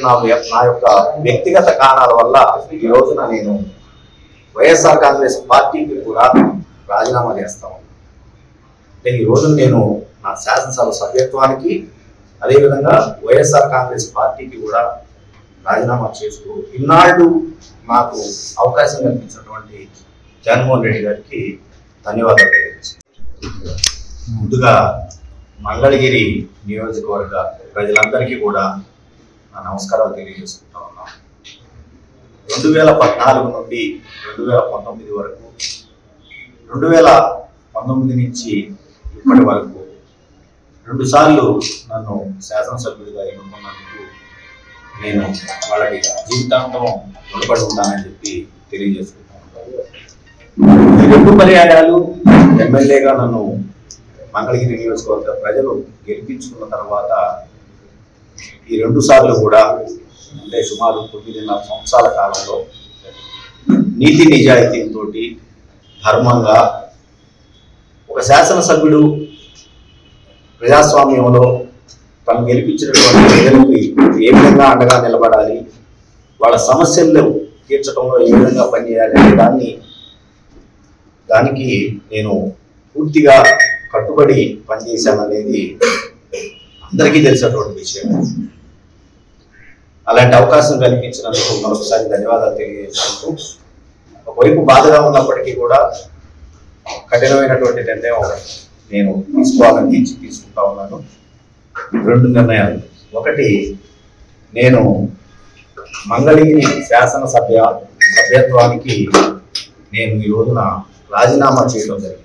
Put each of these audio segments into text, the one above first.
నా నా యొక్క వ్యక్తిగత కారణాల వల్ల ఈ రోజున నేను వైఎస్ఆర్ కాంగ్రెస్ పార్టీకి కూడా రాజీనామా చేస్తా ఉన్నాను అంటే ఈ రోజు నేను నా శాసనసభ సభ్యత్వానికి అదేవిధంగా వైఎస్ఆర్ కాంగ్రెస్ పార్టీకి కూడా రాజీనామా చేస్తూ ఇన్నాళ్ళు నాకు అవకాశం కల్పించినటువంటి జగన్మోహన్ రెడ్డి గారికి ధన్యవాదాలు తెలియజేస్తున్నాను ముందుగా మంగళగిరి నియోజకవర్గ ప్రజలందరికీ కూడా నా నమస్కారాలు తెలియజేసుకుంటా ఉన్నాం రెండు వేల పద్నాలుగు నుండి రెండు వేల పంతొమ్మిది వరకు రెండు వేల పంతొమ్మిది నుంచి ఇప్పటి వరకు రెండు సార్లు నన్ను శాసనసభ్యుడిగా ఎన్నుకున్నందుకు నేను వాళ్ళకి జీవితాంతం రుణపడి ఉంటానని చెప్పి తెలియజేసుకుంటాను ఈ రెండు పర్యాయాలు ఎమ్మెల్యేగా నన్ను మంగళగిరి నియోజకవర్గ ప్రజలు గెలిపించుకున్న తర్వాత ఈ రెండు సార్లు కూడా అంటే సుమారు తొమ్మిదిన్నర సంవత్సరాల కాలంలో నీతి నిజాయితీతో ధర్మంగా ఒక శాసనసభ్యుడు ప్రజాస్వామ్యంలో తను గెలిపించినటువంటి ప్రజలకు ఏ విధంగా అండగా నిలబడాలి వాళ్ళ సమస్యలు తీర్చడంలో ఏ విధంగా పనిచేయాలి అనే దాన్ని దానికి నేను పూర్తిగా కట్టుబడి పనిచేశాననేది అందరికీ తెలిసినటువంటి విషయం అలాంటి అవకాశం కల్పించినందుకు మరొకసారి ధన్యవాదాలు తెలియజేసుకుంటూ ఒకవైపు బాధగా ఉన్నప్పటికీ కూడా కఠినమైనటువంటి నిర్ణయం నేను తీసుకోవాలని తీర్చి తీసుకుంటా ఉన్నాను రెండు నిర్ణయాలు ఒకటి నేను మంగళగిరి శాసనసభ్య సభ్యత్వానికి నేను ఈ రోజున రాజీనామా చేయడం జరిగింది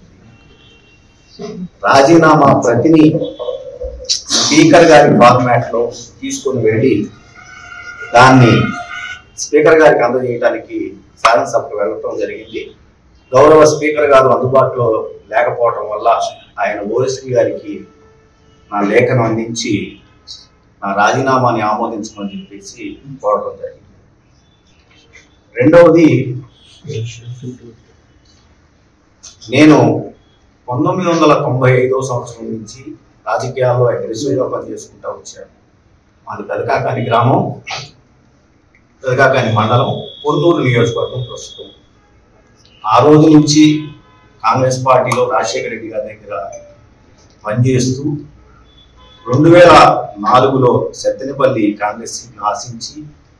రాజీనామా ప్రతిని స్పీకర్ గారి ఫార్మాట్ లో తీసుకొని వెళ్ళి దాన్ని స్పీకర్ గారికి అందజేయడానికి శాసనసభకు వెళ్ళటం జరిగింది గౌరవ స్పీకర్ గారు అందుబాటులో లేకపోవడం వల్ల ఆయన ఓఎస్పీ గారికి నా లేఖను అందించి నా రాజీనామాని ఆమోదించమని చెప్పేసి కోరడం జరిగింది రెండవది నేను పంతొమ్మిది వందల తొంభై ఐదో సంవత్సరం నుంచి రాజకీయాల్లో అగ్రెసివ్గా పనిచేసుకుంటూ వచ్చాను మాది పెదకాకాని గ్రామం పెదకాకాని మండలం పొన్నూరు నియోజకవర్గం ప్రస్తుతం ఆ రోజు నుంచి కాంగ్రెస్ పార్టీలో రాజశేఖర రెడ్డి గారి దగ్గర పనిచేస్తూ రెండు వేల నాలుగులో సత్తెనపల్లి కాంగ్రెస్ సీట్ను ఆశించి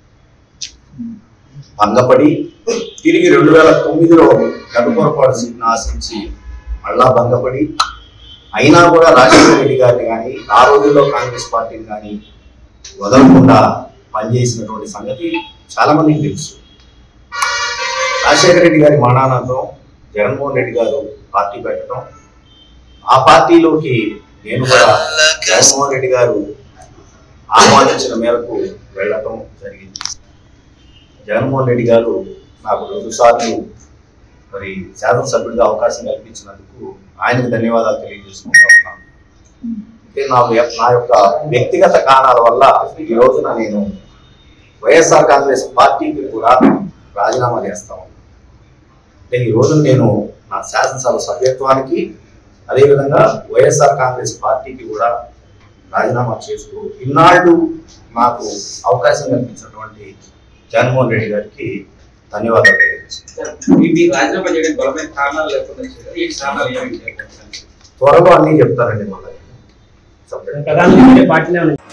భంగపడి తిరిగి రెండు వేల తొమ్మిదిలో గడ్డపొరపాటు సీట్ను ఆశించి మళ్ళా భంగపడి అయినా కూడా రాజశేఖర రెడ్డి గారిని కానీ ఆ రోజుల్లో కాంగ్రెస్ పార్టీని కానీ వదలకుండా పనిచేసినటువంటి సంగతి చాలా మందికి తెలుసు రాజశేఖర రెడ్డి గారి మరణానంతరం జగన్మోహన్ రెడ్డి గారు పార్టీ పెట్టడం ఆ పార్టీలోకి నేను కూడా జగన్మోహన్ రెడ్డి గారు ఆహ్వానించిన మేరకు వెళ్ళటం జరిగింది జగన్మోహన్ రెడ్డి గారు నాకు రెండు సార్లు మరి శాసనసభ్యుడిగా అవకాశం కల్పించినందుకు ఆయనకు ధన్యవాదాలు తెలియజేసుకుంటా ఉన్నాను అంటే నా వ్య- నా యొక్క వ్యక్తిగత కారణాల వల్ల ఈ రోజున నేను వైఎస్ఆర్ కాంగ్రెస్ పార్టీకి కూడా రాజీనామా చేస్తా ఉన్నాను అంటే ఈ రోజు నేను నా శాసనసభ సభ్యత్వానికి అదేవిధంగా వైఎస్ఆర్ కాంగ్రెస్ పార్టీకి కూడా రాజీనామా చేస్తూ ఇన్నాళ్ళు నాకు అవకాశం కల్పించినటువంటి జగన్మోహన్ రెడ్డి గారికి ధన్యవాదాలు తెలియజేస్తున్నాను మీ- మీ రాజీనామా చేయడానికి బలమైన కారణాలు లేకుండా చేశారు. ఈ కారణాలు ఏమి చెప్పండి త్వరలో అన్నీ చెప్తానండి మళ్ళీ సపరేట్ ప్రధానమంత్రి పార్టీలో ఉన్నాయి